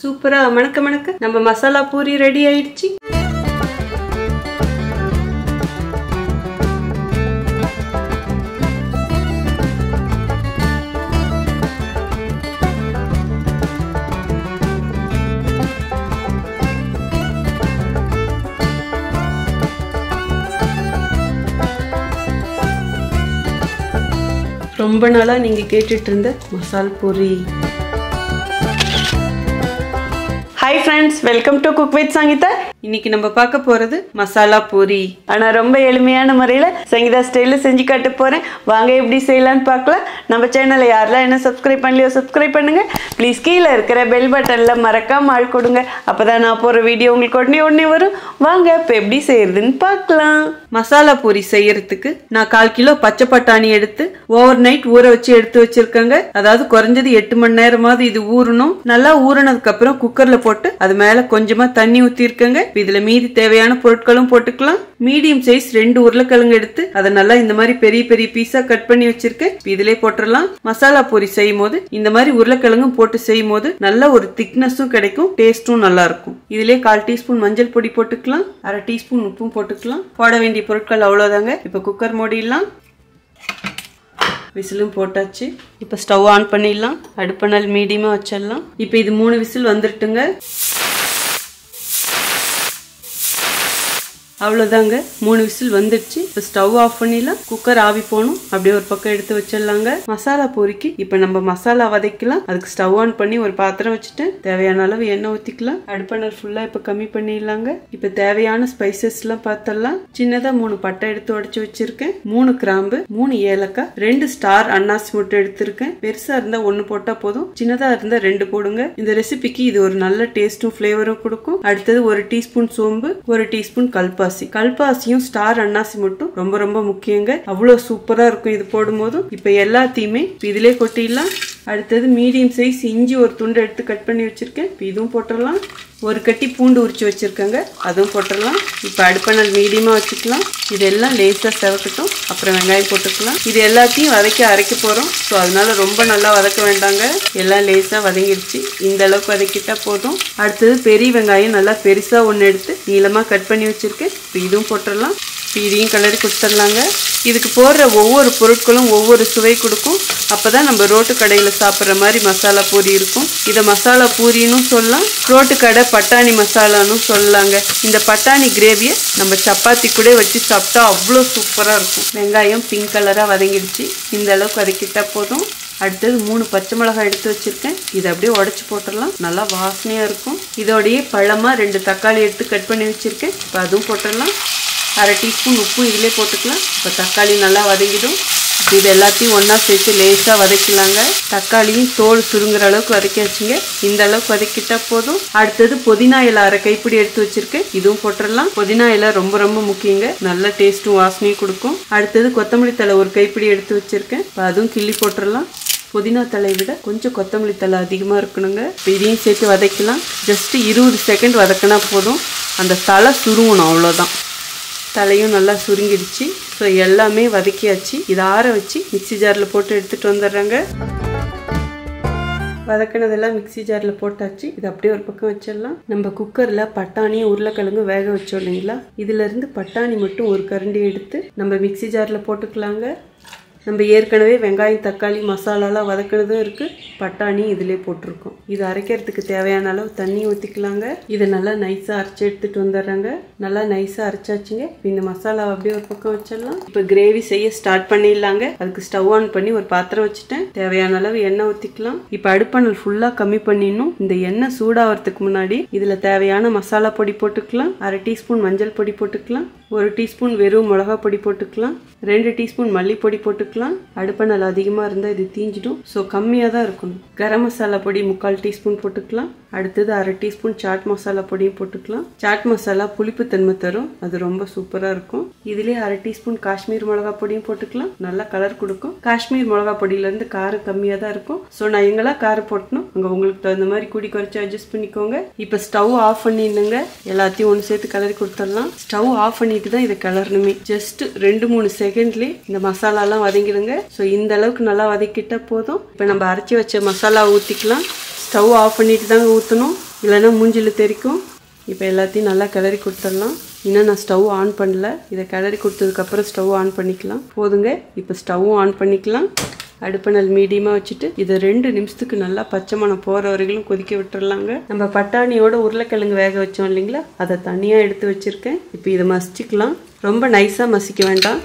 சூப்பரா மணக்க மணக்க நம்ம மசாலா பூரி ரெடி ஆயிடுச்சு ரொம்ப நாளா நீங்க கேட்டுட்டு இருந்த masal puri hi friends welcome to cook with Sangeetha இன்னைக்கு நம்ம பார்க்க போறது மசாலா பூரி ஆனா ரொம்ப எளிமையான முறையில சங்கீதா ஸ்டைல செஞ்சு காட்ட போறேன் வாங்க எப்படி செய்யலாம்னு பார்க்கலாம் நம்ம சேனலை யாரெல்லாம் என்ன சப்ஸ்கிரைப் பண்ணலையோ சப்ஸ்கிரைப் பண்ணுங்க ப்ளீஸ் கீழே இருக்கிற பெல் பட்டன்ல மறக்காம ஆள் கொடுங்க அப்பதான் நான் போற வீடியோ உங்களுக்கு உடனே உடனே வரும் வாங்க இப்போ எப்படி செய்யறதுன்னு பார்க்கலாம் மசாலா பூரி செய்யறதுக்கு நான் கால் கிலோ பச்சை பட்டாணி எடுத்து ஓவர் நைட் ஊற வச்சு எடுத்து வச்சிருக்கேங்க அதாவது குறைஞ்சது எட்டு மணி நேரமாவது இது ஊறணும் நல்லா ஊறினதுக்கு அப்புறம் குக்கர்ல போட்டு அது மேல கொஞ்சமா தண்ணி ஊத்தி இருக்கேங்க இதுல மீதி தேவையான பொருட்களும் போட்டுக்கலாம் மீடியம் சைஸ் ரெண்டு உருளைக்கிழங்கு எடுத்து அதை நல்லா இந்த மாதிரி பெரிய பெரிய பீஸா கட் பண்ணி வச்சிருக்கேன் இதிலே போட்டுடலாம் மசாலா பூரி செய்யும் போது இந்த மாதிரி உருளைக்கிழங்கும் போட்டு செய்யும் போது நல்ல ஒரு திக்னஸும் கிடைக்கும் டேஸ்டும் நல்லா இருக்கும் இதிலே கால் டீஸ்பூன் மஞ்சள் பொடி போட்டுக்கலாம் அரை டீஸ்பூன் உப்பும் போட்டுக்கலாம் போட வேண்டிய பொருட்கள் அவ்வளவுதாங்க இப்ப குக்கர் மூடிடலாம் விசிலும் போட்டாச்சு இப்போ ஸ்டவ் ஆன் பண்ணிடலாம் அடுப்பணல் மீடியமாக வச்சிடலாம் இப்போ இது மூணு விசில் வந்துட்டுங்க அவ்வளோதாங்க மூணு விசில் வந்துடுச்சு இப்போ ஸ்டவ் ஆஃப் பண்ணிடலாம் குக்கர் ஆவி போகணும் அப்படியே ஒரு பக்கம் எடுத்து வச்சிடலாங்க மசாலா பொரிக்கு இப்போ நம்ம மசாலா வதக்கலாம் அதுக்கு ஸ்டவ் ஆன் பண்ணி ஒரு பாத்திரம் வச்சுட்டு தேவையான அளவு எண்ணெய் ஊற்றிக்கலாம் அடுப்பணல் ஃபுல்லாக இப்போ கம்மி பண்ணிடலாங்க இப்போ தேவையான ஸ்பைசஸ்லாம் பார்த்தலாம் சின்னதாக மூணு பட்டை எடுத்து உடச்சி வச்சிருக்கேன் மூணு கிராம்பு மூணு ஏலக்காய் ரெண்டு ஸ்டார் அன்னாசி முட்டை எடுத்திருக்கேன் பெருசாக இருந்தால் ஒன்று போட்டால் போதும் சின்னதாக இருந்தால் ரெண்டு போடுங்க இந்த ரெசிபிக்கு இது ஒரு நல்ல டேஸ்ட்டும் ஃப்ளேவரும் கொடுக்கும் அடுத்தது ஒரு டீஸ்பூன் சோம்பு ஒரு டீஸ்பூன் கல்பாசி கல்பாசியும் ஸ்டார் அன்னாசி மட்டும் ரொம்ப ரொம்ப முக்கியங்க அவ்வளவு சூப்பரா இருக்கும் இது போடும்போதும் இப்ப எல்லாத்தையுமே இதுல கொட்டிடலாம் அடுத்தது மீடியம் சைஸ் இஞ்சி ஒரு துண்டு எடுத்து கட் பண்ணி வச்சிருக்கேன் இப்போ இதுவும் போட்டுடலாம் ஒரு கட்டி பூண்டு உரிச்சு வச்சிருக்கேங்க அதுவும் போட்டுடலாம் இப்போ அடுப்பணல் மீடியமாக வச்சுக்கலாம் இதெல்லாம் லேசாக செவக்கட்டும் அப்புறம் வெங்காயம் போட்டுக்கலாம் இது எல்லாத்தையும் வதக்கி அரைக்க போகிறோம் ஸோ அதனால ரொம்ப நல்லா வதக்க வேண்டாங்க எல்லாம் லேசாக வதங்கிடுச்சு இந்த அளவுக்கு வதக்கிட்டா போதும் அடுத்தது பெரிய வெங்காயம் நல்லா பெருசாக ஒன்று எடுத்து நீளமாக கட் பண்ணி வச்சுருக்கேன் இப்போ இதுவும் போட்டுடலாம் இப்போ இதையும் கலரி கொடுத்துடலாங்க இதுக்கு போடுற ஒவ்வொரு பொருட்களும் ஒவ்வொரு சுவை கொடுக்கும் அப்பதான் நம்ம ரோட்டு கடையில் சாப்பிட்ற மாதிரி மசாலா பூரி இருக்கும் இதை மசாலா பூரின்னு சொல்லலாம் ரோட்டு கடை பட்டாணி மசாலான்னு சொல்லலாங்க இந்த பட்டாணி கிரேவியை நம்ம சப்பாத்தி கூட வச்சு சாப்பிட்டா அவ்வளோ சூப்பராக இருக்கும் வெங்காயம் பிங்க் கலராக வதங்கிடுச்சு இந்த அளவுக்கு வதக்கிட்டா போதும் அடுத்தது மூணு பச்சை மிளகாய் எடுத்து வச்சிருக்கேன் இதை அப்படியே உடச்சி போட்டுடலாம் நல்லா வாசனையாக இருக்கும் இதோடையே பழமாக ரெண்டு தக்காளி எடுத்து கட் பண்ணி வச்சிருக்கேன் இப்போ அதுவும் போட்டுடலாம் அரை டீஸ்பூன் உப்பும் இதிலே போட்டுக்கலாம் இப்போ தக்காளி நல்லா வதங்கிடும் இப்போ இது எல்லாத்தையும் ஒன்றா சேர்த்து லேசாக வதக்கலாங்க தக்காளியும் தோல் சுருங்குற அளவுக்கு வதக்கியாச்சுங்க இந்த அளவுக்கு வதக்கிட்டா போதும் அடுத்தது புதினா இலை அரை கைப்பிடி எடுத்து வச்சிருக்கேன் இதுவும் போட்டுடலாம் புதினா இலை ரொம்ப ரொம்ப முக்கியங்க நல்ல டேஸ்ட்டும் வாசனையும் கொடுக்கும் அடுத்தது கொத்தமல்லி தலை ஒரு கைப்பிடி எடுத்து வச்சிருக்கேன் இப்போ அதுவும் கிள்ளி போட்டுடலாம் புதினா தலை விட கொஞ்சம் கொத்தமல்லி தலை அதிகமாக இருக்கணுங்க இப்போ இதையும் சேர்த்து வதக்கலாம் ஜஸ்ட் இருபது செகண்ட் வதக்கினா போதும் அந்த தலை சுருங்கணும் அவ்வளோதான் தலையும் நல்லா சுருங்கிடுச்சு ஸோ எல்லாமே வதக்கியாச்சு இதை ஆற வச்சு மிக்சி ஜாரில் போட்டு எடுத்துகிட்டு வந்துடுறாங்க வதக்கினதெல்லாம் மிக்சி ஜாரில் போட்டாச்சு இது அப்படியே ஒரு பக்கம் வச்சிடலாம் நம்ம குக்கரில் பட்டாணியும் உருளைக்கிழங்கு வேக வச்சோம் இல்லைங்களா இதுலேருந்து பட்டாணி மட்டும் ஒரு கரண்டி எடுத்து நம்ம மிக்சி ஜாரில் போட்டுக்கலாங்க நம்ம ஏற்கனவே வெங்காயம் தக்காளி மசாலாலாம் வதக்கினதும் இருக்குது பட்டாணி இதிலே போட்டிருக்கோம் இது அரைக்கிறதுக்கு தேவையான அளவு தண்ணி ஊற்றிக்கலாங்க இதை நல்லா நைஸாக அரைச்சி எடுத்துகிட்டு வந்துடுறாங்க நல்லா நைஸாக அரைச்சாச்சுங்க இப்போ இந்த மசாலா அப்படியே ஒரு பக்கம் வச்சிடலாம் இப்போ கிரேவி செய்ய ஸ்டார்ட் பண்ணிடலாங்க அதுக்கு ஸ்டவ் ஆன் பண்ணி ஒரு பாத்திரம் வச்சுட்டேன் தேவையான அளவு எண்ணெய் ஊற்றிக்கலாம் இப்போ அடுப்பணல் ஃபுல்லாக கம்மி பண்ணிடணும் இந்த எண்ணெய் சூடாகிறதுக்கு முன்னாடி இதில் தேவையான மசாலா பொடி போட்டுக்கலாம் அரை டீஸ்பூன் மஞ்சள் பொடி போட்டுக்கலாம் ஒரு டீஸ்பூன் வெறும் மிளகா பொடி போட்டுக்கலாம் ரெண்டு டீஸ்பூன் மல்லிப்பொடி போட்டுக்கலாம் அடுப்பணல் அதிகமாக இருந்தால் இது தீஞ்சிடும் ஸோ கம்மியாக தான் இருக்கணும் கரம் மசாலா பொடி முக்கால் டீஸ்பூன் போட்டுக்கலாம் அடுத்தது அரை டீஸ்பூன் சாட் மசாலா பொடியும் போட்டுக்கலாம் சாட் மசாலா புளிப்பு தன்மை தரும் அது ரொம்ப சூப்பராக இருக்கும் இதுலேயே அரை டீஸ்பூன் காஷ்மீர் மிளகா பொடியும் போட்டுக்கலாம் நல்லா கலர் கொடுக்கும் காஷ்மீர் மிளகா பொடியிலேருந்து காரம் கம்மியாக தான் இருக்கும் ஸோ நான் எங்கெல்லாம் காரம் போட்டணும் அங்கே உங்களுக்கு தகுந்த மாதிரி கூடி குறைச்சி அட்ஜஸ்ட் பண்ணிக்கோங்க இப்போ ஸ்டவ் ஆஃப் பண்ணிடுங்க எல்லாத்தையும் ஒன்று சேர்த்து கலரி கொடுத்துடலாம் ஸ்டவ் ஆஃப் பண்ணிட்டு தான் இதை கலரணுமே ஜஸ்ட் ரெண்டு மூணு செகண்ட்லேயே இந்த மசாலாலாம் வதங்கிடுங்க ஸோ இந்த அளவுக்கு நல்லா வதக்கிட்டா போதும் இப்போ நம்ம அரைச்சி வச்ச மசாலா ஊற்றிக்கலாம் ஸ்டவ் ஆஃப் பண்ணிட்டு தாங்க ஊற்றணும் இல்லைன்னா மூஞ்சில தெரிக்கும் இப்போ எல்லாத்தையும் நல்லா கிளறி கொடுத்துடலாம் இன்னும் நான் ஸ்டவ் ஆன் பண்ணல இதை கிளறி கொடுத்ததுக்கப்புறம் ஸ்டவ் ஆன் பண்ணிக்கலாம் போதுங்க இப்போ ஸ்டவ்வும் ஆன் பண்ணிக்கலாம் அடுப்பணல் மீடியமாக வச்சுட்டு இதை ரெண்டு நிமிஷத்துக்கு நல்லா பச்சை மணம் போகிற வரைக்கும் கொதிக்க விட்டுறலாங்க நம்ம பட்டாணியோட உருளைக்கிழங்கு வேக வச்சோம் இல்லைங்களா அதை தனியாக எடுத்து வச்சுருக்கேன் இப்போ இதை மசிச்சுக்கலாம் ரொம்ப நைஸாக மசிக்க வேண்டாம்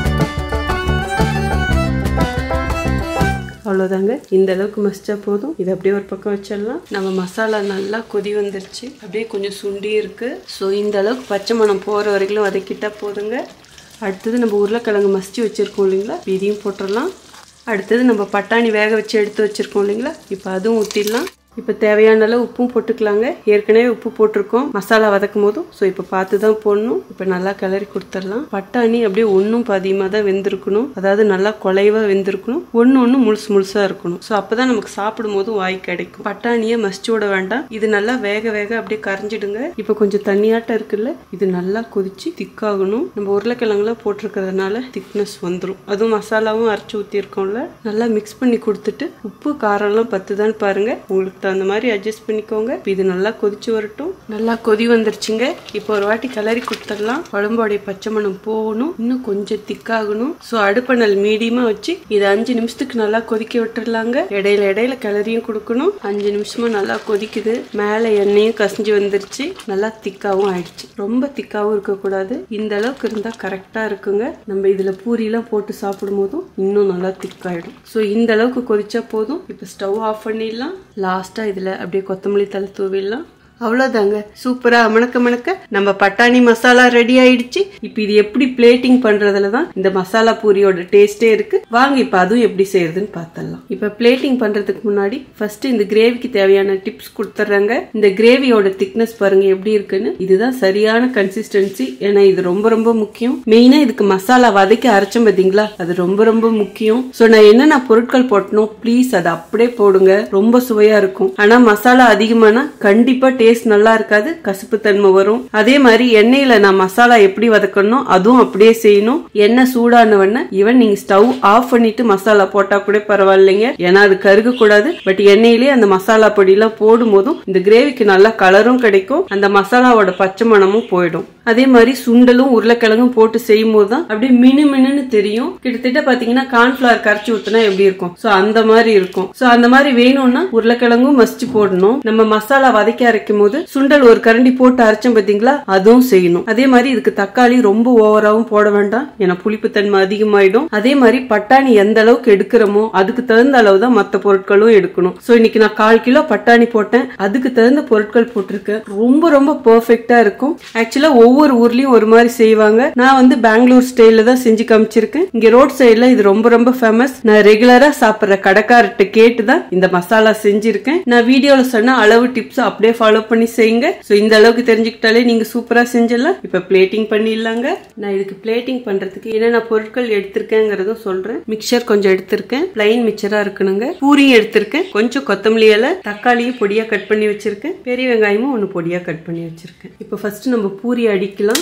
அவ்வளோதாங்க இந்த அளவுக்கு மசிச்சா போதும் இது அப்படியே ஒரு பக்கம் வச்சிடலாம் நம்ம மசாலா நல்லா கொதி வந்துருச்சு அப்படியே கொஞ்சம் சுண்டி இருக்கு ஸோ இந்த அளவுக்கு பச்சை மணம் போகிற வரைக்கும் வதக்கிட்டா போதுங்க அடுத்தது நம்ம உருளைக்கிழங்கு மசிச்சு வச்சுருக்கோம் இல்லைங்களா இதையும் போட்டுடலாம் அடுத்தது நம்ம பட்டாணி வேக வச்சு எடுத்து வச்சுருக்கோம் இல்லைங்களா இப்போ அதுவும் ஊற்றிடலாம் இப்போ தேவையான அளவு உப்பும் போட்டுக்கலாங்க ஏற்கனவே உப்பு போட்டிருக்கோம் மசாலா வதக்கும் போதும் ஸோ இப்போ பார்த்து தான் போடணும் இப்போ நல்லா கிளறி கொடுத்துடலாம் பட்டாணி அப்படியே ஒன்றும் பாதியமாக தான் வெந்திருக்கணும் அதாவது நல்லா குலைவாக வெந்திருக்கணும் ஒன்று ஒன்று முழுசு முழுசாக இருக்கணும் ஸோ அப்போ தான் நமக்கு சாப்பிடும் போதும் வாய் கிடைக்கும் பட்டாணியை மசிச்சு விட வேண்டாம் இது நல்லா வேக வேக அப்படியே கரைஞ்சிடுங்க இப்போ கொஞ்சம் தண்ணியாட்டம் இருக்குல்ல இது நல்லா கொதிச்சு திக்காகணும் நம்ம உருளைக்கிழங்குல போட்டிருக்கிறதுனால திக்னஸ் வந்துடும் அதுவும் மசாலாவும் அரைச்சி ஊற்றிருக்கோம்ல நல்லா மிக்ஸ் பண்ணி கொடுத்துட்டு உப்பு காரம்லாம் பத்துதான்னு பாருங்க உங்களுக்கு தகுந்த மாதிரி அட்ஜஸ்ட் பண்ணிக்கோங்க இப்போ இது நல்லா கொதிச்சு வரட்டும் நல்லா கொதி வந்துருச்சுங்க இப்போ ஒரு வாட்டி கிளறி கொடுத்துடலாம் குழம்போடைய பச்சை மணம் போகணும் இன்னும் கொஞ்சம் திக்காகணும் ஸோ அடுப்பணல் மீடியமா வச்சு இது அஞ்சு நிமிஷத்துக்கு நல்லா கொதிக்க விட்டுறலாங்க இடையில இடையில கிளறியும் கொடுக்கணும் அஞ்சு நிமிஷமா நல்லா கொதிக்குது மேலே எண்ணெயும் கசிஞ்சு வந்துருச்சு நல்லா திக்காவும் ஆயிடுச்சு ரொம்ப திக்காவும் இருக்கக்கூடாது இந்த அளவுக்கு இருந்தா கரெக்டா இருக்குங்க நம்ம இதுல பூரியெல்லாம் போட்டு சாப்பிடும் போதும் இன்னும் நல்லா திக்காயிடும் ஸோ இந்த அளவுக்கு கொதிச்சா போதும் இப்போ ஸ்டவ் ஆஃப் பண்ணிடலாம் லாஸ்ட்டாக இதில் அப்படியே கொத்தமல்லி தலை தூவிடலாம் அவ்வளோதாங்க சூப்பரா மணக்க மணக்க நம்ம பட்டாணி மசாலா ரெடி ஆயிடுச்சு இப்போ இது எப்படி பிளேட்டிங் பண்றதுல தான் இந்த மசாலா பூரியோட டேஸ்டே இருக்கு வாங்க இப்போ அதுவும் எப்படி செய்யறதுன்னு பார்த்தலாம் இப்போ பிளேட்டிங் பண்றதுக்கு முன்னாடி ஃபர்ஸ்ட் இந்த கிரேவிக்கு தேவையான டிப்ஸ் கொடுத்துட்றாங்க இந்த கிரேவியோட திக்னஸ் பாருங்க எப்படி இருக்குன்னு இதுதான் சரியான கன்சிஸ்டன்சி ஏன்னா இது ரொம்ப ரொம்ப முக்கியம் மெயினா இதுக்கு மசாலா வதக்கி அரைச்சோம் பாத்தீங்களா அது ரொம்ப ரொம்ப முக்கியம் ஸோ நான் என்னென்ன பொருட்கள் போட்டணும் ப்ளீஸ் அதை அப்படியே போடுங்க ரொம்ப சுவையா இருக்கும் ஆனா மசாலா அதிகமானா கண்டிப்பா டேஸ்ட் நல்லா இருக்காது கசப்பு தன்மை வரும் அதே மாதிரி எண்ணெயில நான் மசாலா எப்படி வதக்கணும் அதுவும் அப்படியே செய்யணும் எண்ணெய் சூடானவன ஈவன் நீங்க ஸ்டவ் ஆஃப் பண்ணிட்டு மசாலா போட்டா கூட பரவாயில்லைங்க ஏன்னா அது கருக கூடாது பட் எண்ணெயிலேயே அந்த மசாலா பொடி எல்லாம் போடும் போதும் இந்த கிரேவிக்கு நல்ல கலரும் கிடைக்கும் அந்த மசாலாவோட பச்சை மணமும் போயிடும் அதே மாதிரி சுண்டலும் உருளைக்கிழங்கும் போட்டு செய்யும் போது தான் அப்படியே மினு மினுன்னு தெரியும் கிட்டத்தட்ட பாத்தீங்கன்னா கார்ன்ஃபிளவர் கரைச்சி ஊத்துனா எப்படி இருக்கும் சோ அந்த மாதிரி இருக்கும் சோ அந்த மாதிரி வேணும்னா உருளைக்கிழங்கும் மசிச்சு போடணும் நம்ம மசாலா வதக்கி அரைக்கும் போது சுண்டல் ஒரு கரண்டி போட்டு அரைச்சோம் பாத்தீங்களா அதுவும் செய்யணும் அதே மாதிரி இதுக்கு தக்காளி ரொம்ப ஓவராவும் போட வேண்டாம் ஏன்னா புளிப்புத்தன்மை அதிகமாயிடும் அதே மாதிரி பட்டாணி எந்த அளவுக்கு எடுக்கிறோமோ அதுக்கு தகுந்த அளவு தான் மத்த பொருட்களும் எடுக்கணும் சோ இன்னைக்கு நான் கால் கிலோ பட்டாணி போட்டேன் அதுக்கு தகுந்த பொருட்கள் போட்டிருக்கேன் ரொம்ப ரொம்ப பெர்ஃபெக்டா இருக்கும் ஆக்சுவலா ஒவ்வொரு ஊர்லயும் ஒரு மாதிரி செய்வாங்க நான் வந்து பெங்களூர் ஸ்டைல தான் செஞ்சு காமிச்சிருக்கேன் இங்க ரோட் சைடுல இது ரொம்ப ரொம்ப ஃபேமஸ் நான் ரெகுலரா சாப்பிடுற கடைக்காரர்கிட்ட கேட்டு தான் இந்த மசாலா செஞ்சிருக்கேன் நான் வீடியோல சொன்ன அளவு டிப்ஸ் அப்படியே ஃபாலோ பண்ணி செய்யுங்க சோ இந்த அளவுக்கு தெரிஞ்சுக்கிட்டாலே நீங்க சூப்பரா செஞ்சிடலாம் இப்ப பிளேட்டிங் பண்ணிடலாங்க நான் இதுக்கு பிளேட்டிங் பண்றதுக்கு என்னென்ன பொருட்கள் எடுத்திருக்கேங்கிறதும் சொல்றேன் மிக்சர் கொஞ்சம் எடுத்திருக்கேன் பிளைன் மிக்சரா இருக்கணுங்க பூரியும் எடுத்திருக்கேன் கொஞ்சம் கொத்தமல்லி இலை தக்காளியும் பொடியா கட் பண்ணி வச்சிருக்கேன் பெரிய வெங்காயமும் ஒன்று பொடியா கட் பண்ணி வச்சிருக்கேன் இப்போ ஃபர்ஸ்ட் நம்ம பூரி அடிக்கலாம்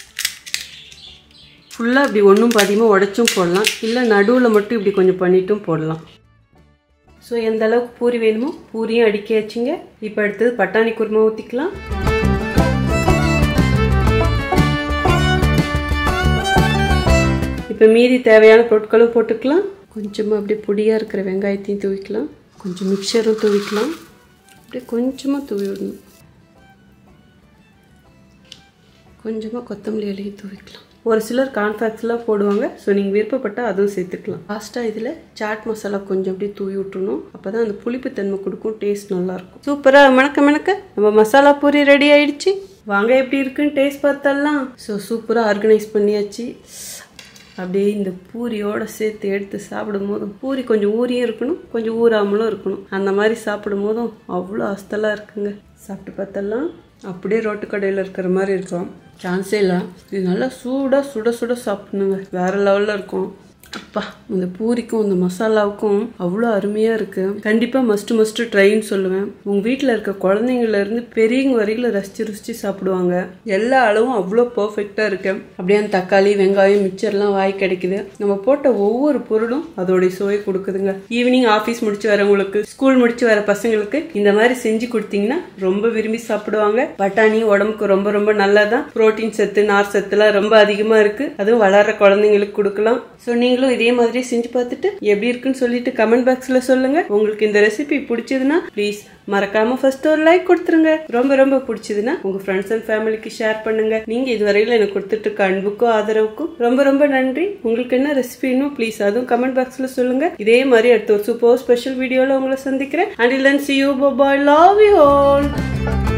ஃபுல்லாக இப்படி ஒன்றும் பாதியமாக உடச்சும் போடலாம் இல்லை நடுவில் மட்டும் இப்படி கொஞ்சம் பண்ணிட்டும் போடலாம் ஸோ எந்த அளவுக்கு பூரி வேணுமோ பூரியும் அடிக்க வச்சுங்க இப்போ அடுத்தது பட்டாணி குருமா ஊற்றிக்கலாம் இப்போ மீதி தேவையான பொருட்களும் போட்டுக்கலாம் கொஞ்சமாக அப்படியே பொடியாக இருக்கிற வெங்காயத்தையும் தூவிக்கலாம் கொஞ்சம் மிக்சரும் தூவிக்கலாம் அப்படியே கொஞ்சமாக தூவி விடணும் கொஞ்சமாக கொத்தமல்லி இலையும் தூவிக்கலாம் ஒரு சிலர் கான்ஃபேக்ஸ்லாம் போடுவாங்க ஸோ நீங்கள் விருப்பப்பட்டால் அதுவும் சேர்த்துக்கலாம் லாஸ்ட்டாக இதில் சாட் மசாலா கொஞ்சம் அப்படியே தூவி விட்டுறணும் அப்போ தான் அந்த புளிப்புத்தன்மை கொடுக்கும் டேஸ்ட் நல்லாயிருக்கும் சூப்பராக மணக்க மணக்க நம்ம மசாலா பூரி ரெடி ஆயிடுச்சு வாங்க எப்படி இருக்குன்னு டேஸ்ட் பார்த்தலாம் ஸோ சூப்பராக ஆர்கனைஸ் பண்ணியாச்சு அப்படியே இந்த பூரியோட சேர்த்து எடுத்து சாப்பிடும் போதும் பூரி கொஞ்சம் ஊறியும் இருக்கணும் கொஞ்சம் ஊறாமலும் இருக்கணும் அந்த மாதிரி சாப்பிடும் போதும் அவ்வளோ அஸ்தலாக இருக்குங்க சாப்பிட்டு பார்த்தலாம் அப்படியே ரோட்டு கடையில் இருக்கிற மாதிரி இருக்கும் சான்ஸே இல்லை இது நல்லா சூடாக சுட சுட சாப்பிடணுங்க வேற லெவலில் இருக்கும் அப்பா இந்த பூரிக்கும் இந்த மசாலாவுக்கும் அவ்வளோ அருமையா இருக்கு கண்டிப்பா மஸ்ட் மஸ்ட் ட்ரைன்னு சொல்லுவேன் உங்க வீட்டில் இருக்க குழந்தைங்கள்ல இருந்து பெரியவங்க வரையில ரசிச்சு ருசிச்சு சாப்பிடுவாங்க எல்லா அளவும் அவ்வளோ பர்ஃபெக்டா இருக்கு அப்படியே அந்த தக்காளி வெங்காயம் மிச்சர்லாம் வாய் கிடைக்குது நம்ம போட்ட ஒவ்வொரு பொருளும் அதோடைய சுவை கொடுக்குதுங்க ஈவினிங் ஆஃபீஸ் முடிச்சு வரவங்களுக்கு ஸ்கூல் முடிச்சு வர பசங்களுக்கு இந்த மாதிரி செஞ்சு கொடுத்தீங்கன்னா ரொம்ப விரும்பி சாப்பிடுவாங்க பட்டாணி உடம்புக்கு ரொம்ப ரொம்ப நல்லதான் புரோட்டீன் சத்து நார் சத்துலாம் ரொம்ப அதிகமா இருக்கு அதுவும் வளர்ற குழந்தைங்களுக்கு கொடுக்கலாம் ஸோ நீங்களும் இதே மாதிரி செஞ்சு பார்த்துட்டு எப்படி இருக்குன்னு சொல்லிட்டு கமெண்ட் பாக்ஸ்ல சொல்லுங்க உங்களுக்கு இந்த ரெசிபி பிடிச்சதுன்னா ப்ளீஸ் மறக்காம ஃபர்ஸ்ட் ஒரு லைக் கொடுத்துருங்க ரொம்ப ரொம்ப பிடிச்சதுன்னா உங்க ஃப்ரெண்ட்ஸ் அண்ட் ஃபேமிலிக்கு ஷேர் பண்ணுங்க நீங்க இதுவரையில எனக்கு கொடுத்துட்டு இருக்க அன்புக்கும் ஆதரவுக்கும் ரொம்ப ரொம்ப நன்றி உங்களுக்கு என்ன ரெசிபினும் ப்ளீஸ் அதுவும் கமெண்ட் பாக்ஸ்ல சொல்லுங்க இதே மாதிரி அடுத்த ஒரு சூப்பர் ஸ்பெஷல் வீடியோல உங்களை சந்திக்கிறேன் அண்ட் இல்லன் see you bye love you all